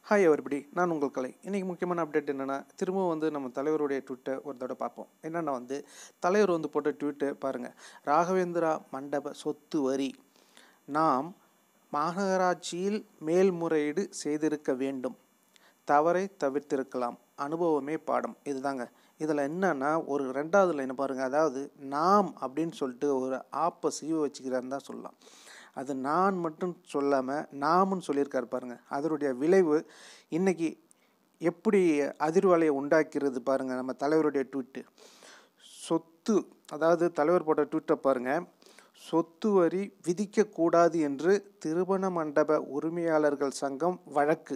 hi everybody நான் உங்கள் கலை இன்றைக்கி முக்கியமான அப்டேட் என்னென்னா திரும்பவும் வந்து நம்ம தலைவருடைய ட்விட்டை ஒரு தடவை பார்ப்போம் என்னென்னா வந்து தலைவர் வந்து போட்ட ட்வீட்டு பாருங்கள் ராகவேந்திரா மண்டப சொத்து வரி நாம் மாநகராட்சியில் மேல்முறையீடு செய்திருக்க வேண்டும் தவறை தவிர்த்திருக்கலாம் அனுபவமே பாடம் இதுதாங்க இதில் என்னன்னா ஒரு ரெண்டாவது லைன் பாருங்கள் அதாவது நாம் அப்படின்னு சொல்லிட்டு ஒரு ஆப்பை சீவ வச்சுக்கிறாருன்னு தான் சொல்லலாம் அது நான் மட்டும் சொல்லாமல் நாமுன்னு சொல்லியிருக்காரு பாருங்க அதனுடைய விளைவு இன்னைக்கு எப்படி அதிர்வலையை உண்டாக்கிறது பாருங்க நம்ம தலைவருடைய ட்வீட்டு சொத்து அதாவது தலைவர் போட்ட ட்வீட்டை பாருங்க சொத்து வரி விதிக்கக்கூடாது என்று திருமண மண்டப உரிமையாளர்கள் சங்கம் வழக்கு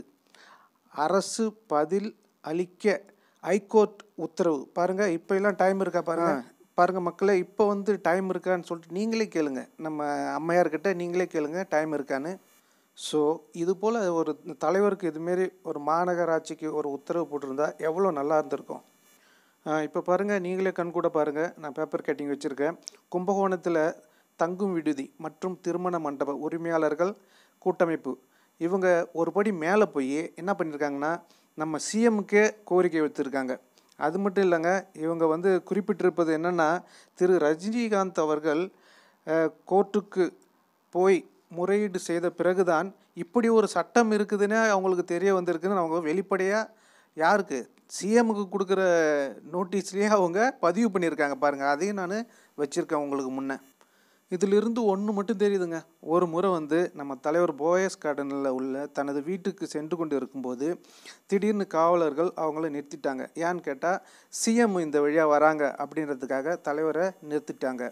அரசு பதில் அளிக்க ஹைகோர்ட் உத்தரவு பாருங்க இப்போ எல்லாம் டைம் இருக்கா பாருங்க பாருங்க மக்களே இப்போ வந்து டைம் இருக்கான்னு சொல்லிட்டு நீங்களே கேளுங்க நம்ம அம்மையார்கிட்ட நீங்களே கேளுங்க டைம் இருக்கான்னு ஸோ இது போல் ஒரு தலைவருக்கு இதுமாரி ஒரு மாநகராட்சிக்கு ஒரு உத்தரவு போட்டிருந்தா எவ்வளோ நல்லா இருந்திருக்கும் இப்போ பாருங்கள் நீங்களே கண் கூட பாருங்கள் நான் பேப்பர் கட்டிங் வச்சுருக்கேன் கும்பகோணத்தில் தங்கும் விடுதி மற்றும் திருமண மண்டப உரிமையாளர்கள் கூட்டமைப்பு இவங்க ஒரு படி மேலே போய் என்ன பண்ணியிருக்காங்கன்னா நம்ம சிஎம்க்கே கோரிக்கை வச்சுருக்காங்க அது மட்டும் இல்லைங்க இவங்க வந்து குறிப்பிட்டிருப்பது என்னென்னா திரு ரஜினிகாந்த் அவர்கள் அஹ், கோர்ட்டுக்கு போய் முறையீடு செய்த பிறகுதான் இப்படி ஒரு சட்டம் இருக்குதுன்னு அவங்களுக்கு தெரிய வந்திருக்குன்னு அவங்க வெளிப்படையாக யாருக்கு சிஎம்முக்கு கொடுக்குற நோட்டீஸ்லேயே அவங்க பதிவு பண்ணியிருக்காங்க பாருங்கள் அதையும் நான் வச்சுருக்கேன் உங்களுக்கு முன்னே இதிலிருந்து ஒன்று மட்டும் தெரியுதுங்க ஒரு முறை வந்து நம்ம தலைவர் போயஸ் கார்டனில் உள்ள தனது வீட்டுக்கு சென்று கொண்டு இருக்கும்போது திடீர்னு காவலர்கள் அவங்கள நிறுத்திட்டாங்க ஏன்னு கேட்டால் சிஎம் இந்த வழியாக வராங்க அப்படின்றதுக்காக தலைவரை நிறுத்திட்டாங்க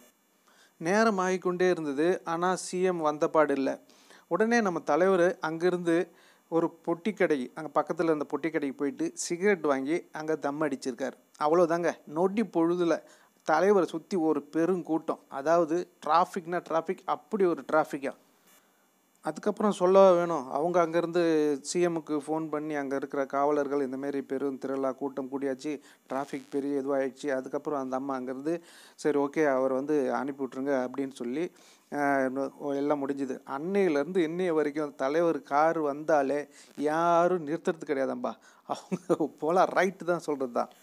நேரம் ஆகிக்கொண்டே இருந்தது ஆனால் சிஎம் வந்தபாடு இல்லை உடனே நம்ம தலைவர் அங்கேருந்து ஒரு பொட்டி கடை அங்கே பக்கத்தில் இருந்த பொட்டி கடைக்கு போயிட்டு சிகரெட் வாங்கி அங்கே தம் அடிச்சிருக்காரு அவ்வளோதாங்க நொடி பொழுதுல தலைவரை சுற்றி ஒரு பெருங்கூட்டம் அதாவது டிராஃபிக்னா டிராஃபிக் அப்படி ஒரு டிராஃபிக்கா அதுக்கப்புறம் சொல்ல வேணும் அவங்க அங்கேருந்து சிஎம்முக்கு ஃபோன் பண்ணி அங்கே இருக்கிற காவலர்கள் இந்தமாரி பெரும் திரளாக கூட்டம் கூடியாச்சு டிராஃபிக் பெரிய இதுவாகிடுச்சு அதுக்கப்புறம் அந்த அம்மா அங்கேருந்து சரி ஓகே அவர் வந்து அனுப்பி விட்ருங்க அப்படின்னு சொல்லி ஆஹ், இன்னும் எல்லாம் முடிஞ்சுது அன்னையிலேருந்து இன்னைய வரைக்கும் தலைவர் கார் வந்தாலே யாரும் நிறுத்துறது கிடையாதம்பா அவங்க போல ரைட்டு தான் சொல்கிறது தான்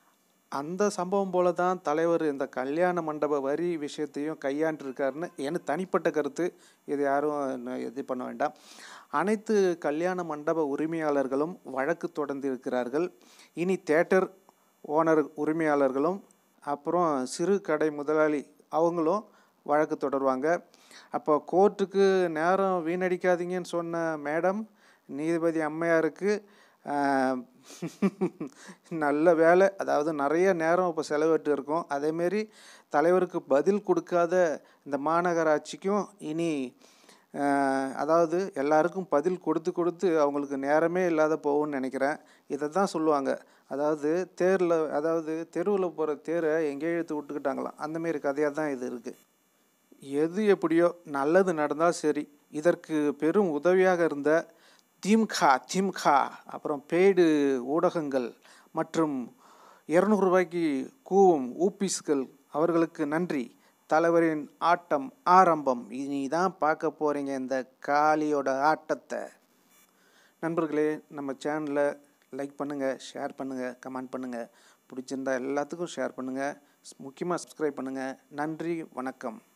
அந்த சம்பவம் போல தான் தலைவர் இந்த கல்யாண மண்டப வரி விஷயத்தையும் கையாண்டிருக்காருன்னு எனக்கு தனிப்பட்ட கருத்து இது யாரும் ந- இது பண்ண வேண்டாம் அனைத்து கல்யாண மண்டப உரிமையாளர்களும் வழக்கு தொடர்ந்து இருக்கிறார்கள் இனி தேட்டர் ஓனர் உரிமையாளர்களும் அப்புறம் சிறு கடை முதலாளி அவங்களும் வழக்கு தொடருவாங்க அப்போ கோர்ட்டுக்கு நேரம் வீணடிக்காதீங்கன்னு சொன்ன மேடம் நீதிபதி அம்மையாருக்கு ஆஹ், நல்ல வேலை அதாவது நிறைய நேரம் இப்போ செலவிட்டு இருக்கோம் அதேமாரி தலைவருக்கு பதில் கொடுக்காத இந்த மாநகராட்சிக்கும் இனி ஆஹ், அதாவது எல்லாருக்கும் பதில் கொடுத்து கொடுத்து அவங்களுக்கு நேரமே இல்லாத போகும்னு நினைக்கிறேன் இதை தான் சொல்லுவாங்க அதாவது தேரில் அதாவது தெருவில் போகிற தேரை எங்கேயோ இழுத்து விட்டுக்கிட்டாங்களாம் அந்தமாரி கதையாக தான் இது இருக்குது எது எப்படியோ நல்லது நடந்தால் சரி இதற்கு பெரும் உதவியாக இருந்த திமுக திமுக அப்புறம் பெய்டு ஊடகங்கள் மற்றும் இரநூறு ரூபாய்க்கு கூவும் ஊபிஸ்கள் அவர்களுக்கு நன்றி தலைவரின் ஆட்டம் ஆரம்பம் இனி தான் பார்க்க போகிறீங்க இந்த காளியோட ஆட்டத்தை நண்பர்களே நம்ம சேனலை லைக் பண்ணுங்கள் ஷேர் பண்ணுங்கள் கமெண்ட் பண்ணுங்கள் பிடிச்சிருந்தா எல்லாத்துக்கும் ஷேர் பண்ணுங்கள் முக்கியமாக சப்ஸ்கிரைப் பண்ணுங்கள் நன்றி வணக்கம்